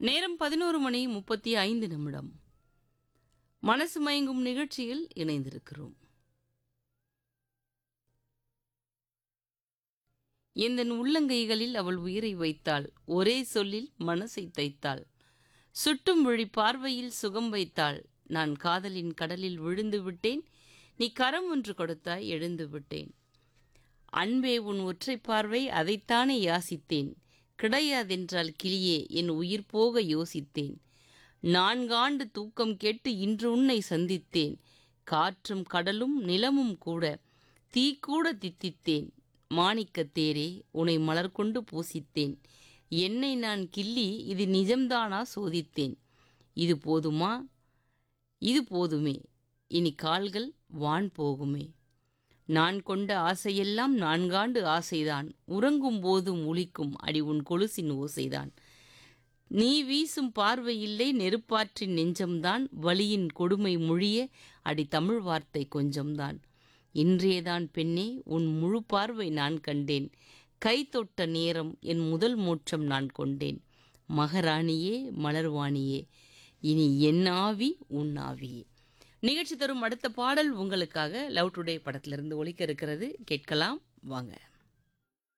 நேரம் பதினோரு மணி முப்பத்தி ஐந்து நிமிடம் மனசு மயங்கும் நிகழ்ச்சியில் இணைந்திருக்கிறோம் எந்தன் உள்ளங்கைகளில் அவள் உயிரை வைத்தாள் ஒரே சொல்லில் மனசை தைத்தாள் சுட்டும் விழி பார்வையில் சுகம் வைத்தாள் நான் காதலின் கடலில் விழுந்து விட்டேன் நீ கரம் ஒன்று கொடுத்தாய் எழுந்து விட்டேன் அன்பே உன் ஒற்றை பார்வை அதைத்தானே யாசித்தேன் கிடையாதென்றால் கிளியே என் உயிர் போக யோசித்தேன் நான்காண்டு தூக்கம் கேட்டு இன்று உன்னை சந்தித்தேன் காற்றும் கடலும் நிலமும் கூட தீ கூட தித்தித்தேன் மாணிக்கத் தேரே உன்னை மலர் கொண்டு பூசித்தேன் என்னை நான் கிள்ளி இது நிஜம்தானா சோதித்தேன் இது போதுமா இது போதுமே இனி கால்கள் வான் போகுமே நான் கொண்ட ஆசையெல்லாம் நான்காண்டு ஆசைதான் உறங்கும் போதும் ஒலிக்கும் அடி உன் கொலுசின் ஓசைதான் நீ வீசும் பார்வை இல்லை நெருப்பாற்றின் நெஞ்சம்தான் வலியின் கொடுமை மொழிய அடி தமிழ் வார்த்தை கொஞ்சம்தான் இன்றையதான் பெண்ணே உன் முழு பார்வை நான் கண்டேன் கை தொட்ட நேரம் என் முதல் மோட்சம் நான் கொண்டேன் மகராணியே மலர்வாணியே இனி என் ஆவி உன் ஆவியே நிகழ்ச்சி தரும் அடுத்த பாடல் உங்களுக்காக லவ் டுடே படத்திலிருந்து ஒலிக்க இருக்கிறது கேட்கலாம் வாங்க